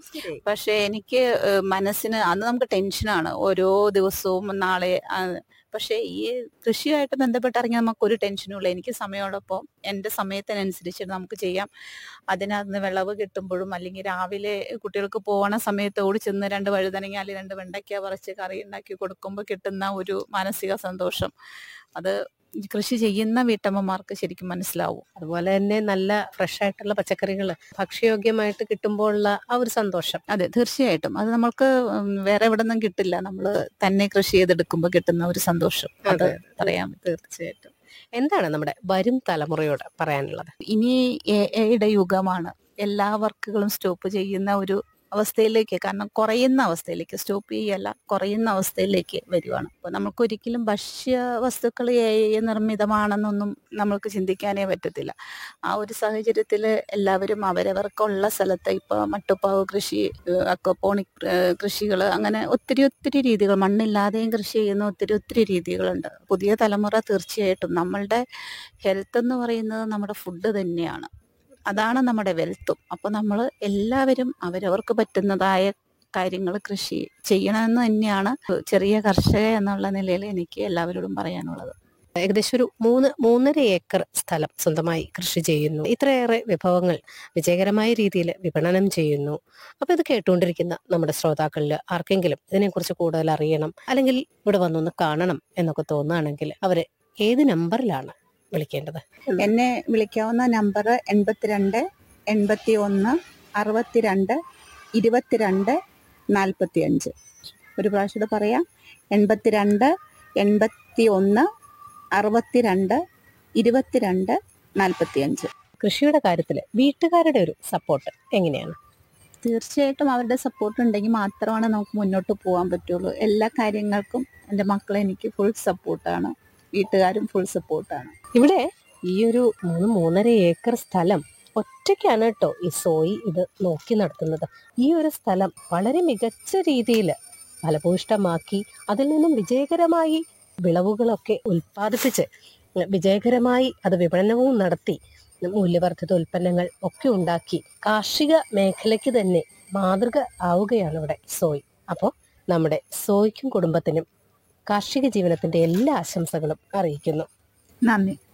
പക്ഷെ എനിക്ക് ഏഹ്, മനസ്സിന് അന്ന് നമുക്ക് ടെൻഷനാണ് ഓരോ ദിവസവും നാളെ ആ, പക്ഷെ ഈ കൃഷിയുമായിട്ട് ബന്ധപ്പെട്ട് ഇറങ്ങിയ നമുക്ക് ഒരു ടെൻഷനും ഇല്ല എനിക്ക് സമയോടൊപ്പം എൻ്റെ സമയത്തിനനുസരിച്ച് നമുക്ക് ചെയ്യാം അതിനകത്ത് വിളവ് കിട്ടുമ്പോഴും അല്ലെങ്കിൽ രാവിലെ കുട്ടികൾക്ക് പോകണ സമയത്ത് ഓടി ചെന്ന് രണ്ട് വഴുതനങ്ങ അല്ലെങ്കിൽ രണ്ട് വെണ്ടയ്ക്ക പറിച്ച് കറി ഉണ്ടാക്കി കൊടുക്കുമ്പോൾ കിട്ടുന്ന ഒരു മാനസിക സന്തോഷം അത് കൃഷി ചെയ്യുന്ന വീട്ടമ്മമാർക്ക് ശരിക്കും മനസ്സിലാവും അതുപോലെ തന്നെ നല്ല ഫ്രഷ് ആയിട്ടുള്ള പച്ചക്കറികൾ ഭക്ഷ്യയോഗ്യമായിട്ട് കിട്ടുമ്പോഴുള്ള ആ ഒരു സന്തോഷം അതെ തീർച്ചയായിട്ടും അത് നമ്മൾക്ക് ഉം, വേറെ എവിടെ നിന്നും കിട്ടില്ല നമ്മൾ തന്നെ കൃഷി ചെയ്തെടുക്കുമ്പോൾ കിട്ടുന്ന ഒരു സന്തോഷം അത് അതെ, പറയാം തീർച്ചയായിട്ടും എന്താണ് നമ്മുടെ വരും തലമുറയോട് പറയാനുള്ളത് ഇനി എ ഐയുടെ യുഗമാണ് എല്ലാ വർക്കുകളും സ്റ്റോപ്പ് ചെയ്യുന്ന ഒരു അവസ്ഥയിലേക്ക് കാരണം കുറയുന്ന അവസ്ഥയിലേക്ക് സ്റ്റോപ്പ് ചെയ്യല്ല കുറയുന്ന അവസ്ഥയിലേക്ക് വരുവാണ് അപ്പോൾ നമുക്ക് ഒരിക്കലും ഭക്ഷ്യ വസ്തുക്കൾ എ ഐ നിർമ്മിതമാണെന്നൊന്നും നമ്മൾക്ക് ചിന്തിക്കാനേ പറ്റത്തില്ല ആ ഒരു സാഹചര്യത്തിൽ എല്ലാവരും അവരവർക്കുള്ള സ്ഥലത്ത് ഇപ്പോൾ മട്ടുപ്പാവ് കൃഷി അക്വപോണിക് കൃഷികൾ അങ്ങനെ ഒത്തിരി ഒത്തിരി രീതികൾ മണ്ണില്ലാതെയും കൃഷി ചെയ്യുന്ന ഒത്തിരി ഒത്തിരി രീതികളുണ്ട് പുതിയ തലമുറ തീർച്ചയായിട്ടും നമ്മളുടെ ഹെൽത്ത് എന്ന് പറയുന്നത് നമ്മുടെ ഫുഡ് തന്നെയാണ് അതാണ് നമ്മുടെ വെൽത്തും അപ്പോൾ നമ്മൾ എല്ലാവരും അവരവർക്ക് പറ്റുന്നതായ കാര്യങ്ങൾ കൃഷി ചെയ്യണമെന്ന് തന്നെയാണ് ചെറിയ കർഷക എന്നുള്ള നിലയിൽ എനിക്ക് എല്ലാവരോടും പറയാനുള്ളത് ഏകദേശം ഒരു മൂന്ന് മൂന്നര ഏക്കർ സ്ഥലം സ്വന്തമായി കൃഷി ചെയ്യുന്നു ഇത്രയേറെ വിഭവങ്ങൾ വിജയകരമായ രീതിയിൽ വിപണനം ചെയ്യുന്നു അപ്പൊ ഇത് കേട്ടുകൊണ്ടിരിക്കുന്ന നമ്മുടെ ശ്രോതാക്കളിൽ ആർക്കെങ്കിലും ഇതിനെക്കുറിച്ച് കൂടുതൽ അറിയണം അല്ലെങ്കിൽ ഇവിടെ വന്നൊന്ന് കാണണം എന്നൊക്കെ തോന്നുകയാണെങ്കിൽ അവര് ഏത് നമ്പറിലാണ് വിളിക്കേണ്ടത് എന്നെ വിളിക്കാവുന്ന നമ്പർ എൺപത്തിരണ്ട് എൺപത്തി ഒന്ന് അറുപത്തിരണ്ട് ഇരുപത്തിരണ്ട് നാൽപ്പത്തി അഞ്ച് ഒരു പ്രാവശ്യം കൂടെ പറയാം എൺപത്തിരണ്ട് എൺപത്തി ഒന്ന് അറുപത്തിരണ്ട് ഇരുപത്തിരണ്ട് നാൽപ്പത്തി അഞ്ച് കൃഷിയുടെ കാര്യത്തിൽ വീട്ടുകാരുടെ ഒരു സപ്പോർട്ട് എങ്ങനെയാണ് തീർച്ചയായിട്ടും അവരുടെ സപ്പോർട്ട് ഉണ്ടെങ്കിൽ മാത്രമാണ് നമുക്ക് മുന്നോട്ട് പോകാൻ പറ്റുള്ളൂ എല്ലാ കാര്യങ്ങൾക്കും എൻ്റെ മക്കൾ എനിക്ക് ഫുൾ സപ്പോർട്ടാണ് വീട്ടുകാരും ഫുൾ സപ്പോർട്ടാണ് ഇവിടെ ഈ ഒരു മൂന്ന് മൂന്നര ഏക്കർ സ്ഥലം ഒറ്റയ്ക്കാണ് കേട്ടോ ഈ സോയി ഇത് നോക്കി നടത്തുന്നത് ഈ ഒരു സ്ഥലം വളരെ മികച്ച രീതിയിൽ ഫലഭൂഷ്ടമാക്കി അതിൽ നിന്നും വിജയകരമായി വിളവുകളൊക്കെ ഉൽപ്പാദിപ്പിച്ച് വിജയകരമായി അത് വിപണനവും നടത്തി മൂല്യവർദ്ധിത ഉൽപ്പന്നങ്ങൾ ഒക്കെ ഉണ്ടാക്കി കാർഷിക മേഖലയ്ക്ക് തന്നെ മാതൃക ആവുകയാണ് ഇവിടെ സോയ് അപ്പോൾ നമ്മുടെ സോയ്ക്കും കുടുംബത്തിനും കാർഷിക ജീവനത്തിന്റെ എല്ലാ ആശംസകളും അറിയിക്കുന്നു നന്ദി